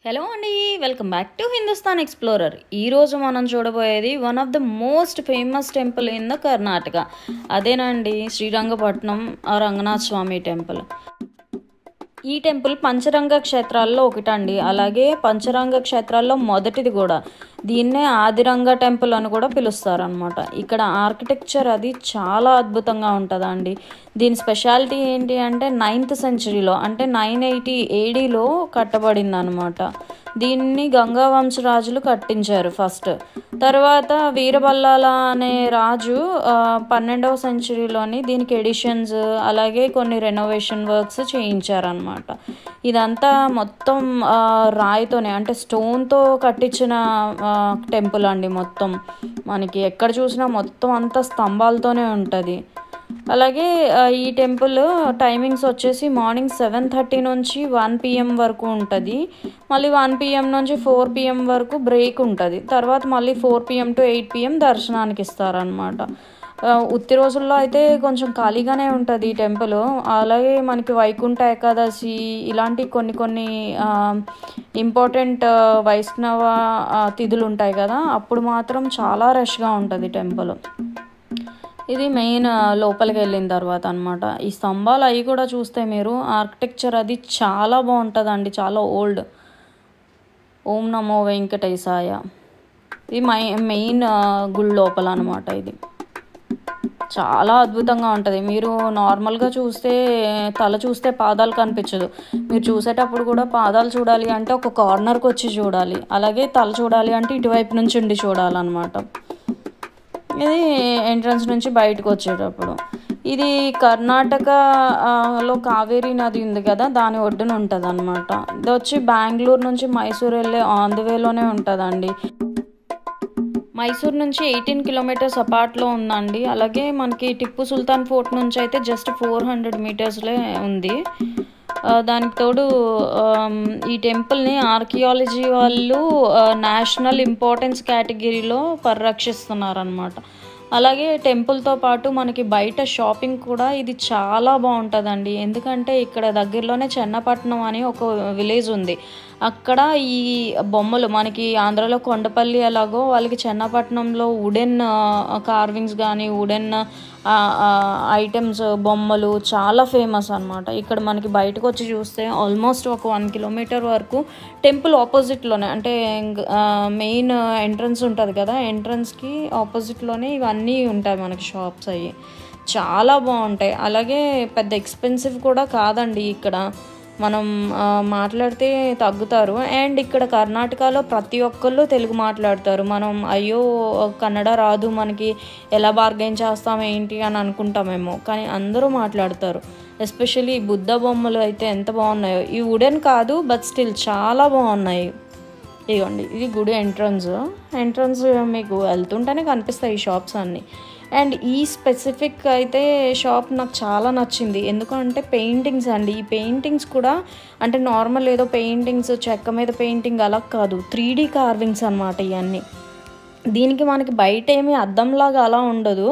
hello అండి welcome back to Hindustan explorer ఈరోజు మనం చూడబోయేది one of the most famous temple in the Karnataka అదేనండి శ్రీరంగపట్నం ఆ రంగనాథ స్వామి టెంపుల్ ఈ టెంపుల్ పంచరంగ క్షేత్రాల్లో ఒకటండి అలాగే పంచరంగ క్షేత్రాల్లో మొదటిది కూడా దీన్నే ఆదిరంగ టెంపుల్ అని కూడా పిలుస్తారనమాట ఇక్కడ ఆర్కిటెక్చర్ అది చాలా అద్భుతంగా ఉంటుందండి దీని స్పెషాలిటీ ఏంటి అంటే నైన్త్ సెంచరీలో అంటే నైన్ ఎయిటీ ఏడీలో కట్టబడింది అనమాట దీన్ని గంగా వంశరాజులు కట్టించారు ఫస్ట్ తర్వాత వీరబల్లాల అనే రాజు ఆ, పన్నెండవ సెంచరీలోని దీనికి ఎడిషన్స్ అలాగే కొన్ని రెనోవేషన్ వర్క్స్ చేయించారనమాట ఇదంతా మొత్తం ఆ, రాయితోనే అంటే స్టోన్తో కట్టించిన టెంపుల్ అండి మొత్తం మనకి ఎక్కడ చూసినా మొత్తం అంతా స్తంభాలతోనే ఉంటుంది అలాగే ఆ, ఈ టెంపుల్ టైమింగ్స్ వచ్చేసి మార్నింగ్ సెవెన్ థర్టీ నుంచి వన్ పిఎం వరకు ఉంటుంది మళ్ళీ వన్ పిఎం నుంచి ఫోర్ పిఎం వరకు బ్రేక్ ఉంటుంది తర్వాత మళ్ళీ four PM to eight PM దర్శనానికి ఇస్తారనమాట ఆ, ఉత్తి రోజుల్లో అయితే కొంచెం ఖాళీగానే ఉంటుంది ఈ టెంపుల్ అలాగే మనకి వైకుంఠ ఏకాదశి ఇలాంటి కొన్ని కొన్ని ఇంపార్టెంట్ వైష్ణవ ఆ, తిథులు ఉంటాయి కదా అప్పుడు మాత్రం చాలా రష్గా ఉంటుంది టెంపుల్ ఇది మెయిన్ లోపలికి వెళ్ళిన తర్వాత అనమాట ఈ స్తంభాలు అవి కూడా చూస్తే మీరు ఆర్కిటెక్చర్ అది చాలా బాగుంటుందండి చాలా ఓల్డ్ ఓం నమో వెంకటేశాయ ఇది మై మెయిన్ గుడి లోపల అనమాట ఇది చాలా అద్భుతంగా ఉంటుంది మీరు నార్మల్గా చూస్తే తల చూస్తే పాదాలు కనిపించదు మీరు చూసేటప్పుడు కూడా పాదాలు చూడాలి అంటే ఒక కార్నర్కి వచ్చి చూడాలి అలాగే తల చూడాలి అంటే ఇటువైపు నుంచి ఉండి చూడాలన్నమాట ఇది ఎంట్రన్స్ నుంచి బయటకు వచ్చేటప్పుడు ఇది కర్ణాటక ఆ, లో కావేరీ నది ఉంది కదా దాని ఒడ్డున ఉంటుంది అనమాట ఇది వచ్చి బెంగళూరు నుంచి మైసూర్ వెళ్ళే ఆన్ ది వేలోనే ఉంటుందండి మైసూర్ నుంచి ఎయిటీన్ కిలోమీటర్స్ అపార్ట్లో ఉందండి అలాగే మనకి టిప్పు సుల్తాన్ ఫోర్ట్ నుంచి అయితే జస్ట్ ఫోర్ హండ్రెడ్ మీటర్స్లే ఉంది ఆ, దానికి తోడు ఆమ్, ఈ టెంపుల్ని ఆర్కియాలజీ వాళ్ళు నేషనల్ ఇంపార్టెన్స్ కేటగిరీలో పరిరక్షిస్తున్నారనమాట అలాగే టెంపుల్తో పాటు మనకి బయట షాపింగ్ కూడా ఇది చాలా బాగుంటుందండి ఎందుకంటే ఇక్కడ దగ్గరలోనే చెన్నపట్నం అని ఒక విలేజ్ ఉంది అక్కడ ఈ బొమ్మలు మనకి ఆంధ్రాలో కొండపల్లి ఎలాగో వాళ్ళకి చెన్నపట్నంలో వుడెన్ కార్వింగ్స్ కానీ వుడెన్ ఐటమ్స్ బొమ్మలు చాలా ఫేమస్ అనమాట ఇక్కడ మనకి బయటకు వచ్చి చూస్తే ఆల్మోస్ట్ ఒక వన్ కిలోమీటర్ వరకు టెంపుల్ ఆపోజిట్లోనే అంటే మెయిన్ ఎంట్రన్స్ ఉంటుంది కదా ఎంట్రన్స్కి ఆపోజిట్లోనే ఇవన్నీ ఉంటాయి మనకి షాప్స్ అవి చాలా బాగుంటాయి అలాగే పెద్ద ఎక్స్పెన్సివ్ కూడా కాదండి ఇక్కడ మనం ఆ, మాట్లాడితే తగ్గుతారు అండ్ ఇక్కడ కర్ణాటకలో ప్రతి ఒక్కళ్ళు తెలుగు మాట్లాడతారు మనం అయ్యో కన్నడ రాదు మనకి ఎలా బార్గెన్ చేస్తాం ఏంటి అని అనుకుంటామేమో కానీ అందరూ మాట్లాడతారు ఎస్పెషల్లీ బుద్ధ బొమ్మలు అయితే ఎంత బాగున్నాయో ఈ వుడెన్ కాదు బట్ స్టిల్ చాలా బాగున్నాయి ఇదిగోండి ఇది గుడి ఎంట్రన్స్ ఎంట్రన్స్ మీకు వెళ్తుంటేనే కనిపిస్తాయి ఈ షాప్స్ అన్నీ అండ్ ఈ స్పెసిఫిక్ అయితే షాప్ నాకు చాలా నచ్చింది ఎందుకంటే పెయింటింగ్స్ అండి ఈ పెయింటింగ్స్ కూడా అంటే నార్మల్ ఏదో పెయింటింగ్స్ చెక్క మీద పెయింటింగ్ అలా కాదు త్రీ డీ కార్వింగ్స్ అనమాట ఇవన్నీ దీనికి మనకి బయట ఏమీ అద్దంలాగా అలా ఉండదు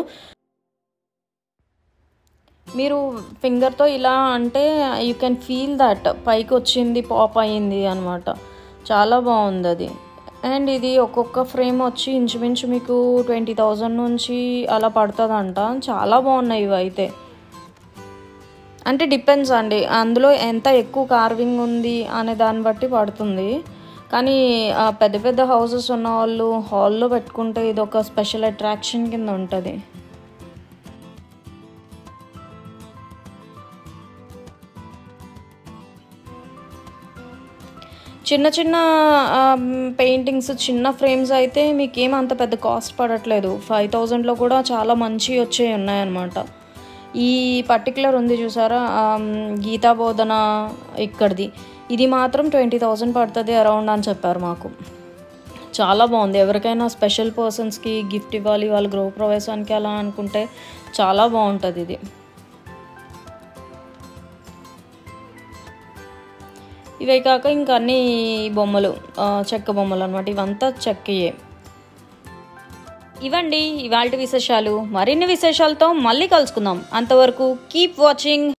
మీరు ఫింగర్తో ఇలా అంటే యూ కెన్ ఫీల్ దట్ పైకి వచ్చింది పాప్ అయ్యింది అనమాట చాలా బాగుంది అది అండ్ ఇది ఒక్కొక్క ఫ్రేమ్ వచ్చి ఇంచుమించు మీకు ట్వంటీ థౌజండ్ నుంచి అలా పడుతుందంట చాలా బాగున్నాయి ఇవి అయితే అంటే డిపెండ్స్ అండి అందులో ఎంత ఎక్కువ కార్వింగ్ ఉంది అనే దాన్ని బట్టి పడుతుంది కానీ ఆ, పెద్ద పెద్ద హౌసెస్ ఉన్న వాళ్ళు హాల్లో పెట్టుకుంటే ఇది ఒక స్పెషల్ అట్రాక్షన్ కింద ఉంటుంది చిన్న చిన్న పెయింటింగ్స్ చిన్న ఫ్రేమ్స్ అయితే మీకు ఏం అంత పెద్ద కాస్ట్ పడట్లేదు ఫైవ్ థౌజండ్లో కూడా చాలా మంచి వచ్చే ఉన్నాయన్నమాట ఈ పర్టికులర్ ఉంది చూసారా ఆమ్, గీతా బోధన ఇక్కడిది ఇది మాత్రం ట్వంటీ థౌజండ్ పడుతుంది అరౌండ్ అని చెప్పారు మాకు చాలా బాగుంది ఎవరికైనా స్పెషల్ పర్సన్స్కి గిఫ్ట్ ఇవ్వాలి వాళ్ళ గృహ ప్రవేశానికి అలా అనుకుంటే చాలా బాగుంటుంది ఇది ఇవే కాక ఇంకా అన్ని బొమ్మలు ఆ, చెక్క బొమ్మలు అనమాట ఇవంతా చెక్కయే ఇవండి ఇవాళ విశేషాలు మరిన్ని విశేషాలతో మళ్ళీ కలుసుకుందాం అంతవరకు కీప్ వాచింగ్